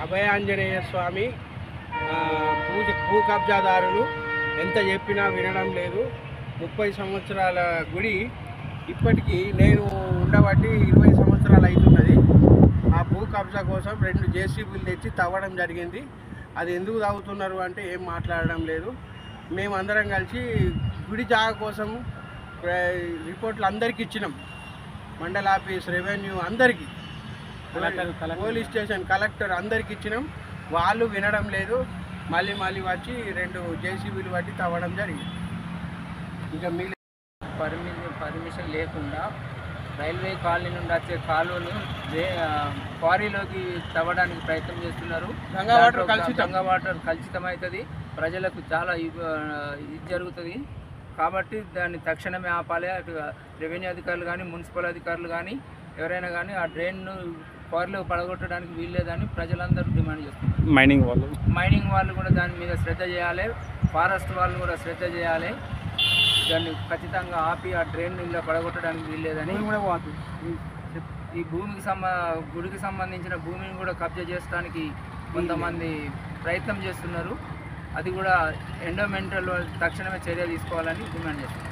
అభయాంజనేయ స్వామి ఆ, పూజ భూ కబ్జాదారులు ఎంత చెప్పినా వినడం లేదు ముప్పై సంవత్సరాల గుడి ఇప్పటికీ నేను ఉండబట్టి ఇరవై సంవత్సరాలు అవుతున్నది ఆ భూ కబ్జా కోసం రెండు జేసీబీలు తెచ్చి తవ్వడం జరిగింది అది ఎందుకు తాగుతున్నారు అంటే ఏం మాట్లాడడం లేదు మేమందరం కలిసి గుడి జాగా కోసం ఆ, రిపోర్ట్లు అందరికి ఇచ్చినాం మండల ఆఫీస్ రెవెన్యూ అందరికీ పోలీస్ స్టేషన్ కలెక్టర్ అందరికి ఇచ్చినాం వాళ్ళు వినడం లేదు మళ్ళీ మళ్ళీ వచ్చి రెండు జేసీబీలు పట్టి తవ్వడం జరిగింది ఇంకా మిగిలిన పర్మిషన్ పర్మిషన్ లేకుండా రైల్వే కాలనీ నుండి వచ్చే కాలువను వే- ఆ, క్వారీలోకి తవ్వడానికి ప్రయత్నం చేస్తున్నారు గంగా వాటర్ దాంట్లో కలుషితం. గంగా వాటర్ కలుషితం అవుతుంది ప్రజలకు చాలా ఇబ్- ఆ, ఇది జరుగుతుంది కాబట్టి దాన్ని తక్షణమే ఆపాలి అటు రెవెన్యూ అధికారులు కానీ మున్సిపల్ అధికారులు కానీ ఎవరైనా కానీ ఆ డ్రైన్ను క్వారీలో పడగొట్టడానికి వీల్లేదని ప్రజలందరూ డిమాండ్ చేస్తున్నారు మైనింగ్ వాళ్ళు మైనింగ్ వాళ్ళు కూడా దాని మీద శ్రద్ధ చేయాలి ఫారెస్ట్ వాళ్ళు కూడా శ్రద్ధ చేయాలి దాన్ని ఖచ్చితంగా ఆపి ఆ డ్రైన్ ఇలా పడగొట్టడానికి వీల్లేదని ఈ భూమికి సంబ గుడికి సంబంధించిన భూమిని కూడా కబ్జా చేయడానికి కొంతమంది ప్రయత్నం చేస్తున్నారు అది కూడా ఎండోమెంటల్ తక్షణమే చర్య తీసుకోవాలని డిమాండ్ చేస్తున్నారు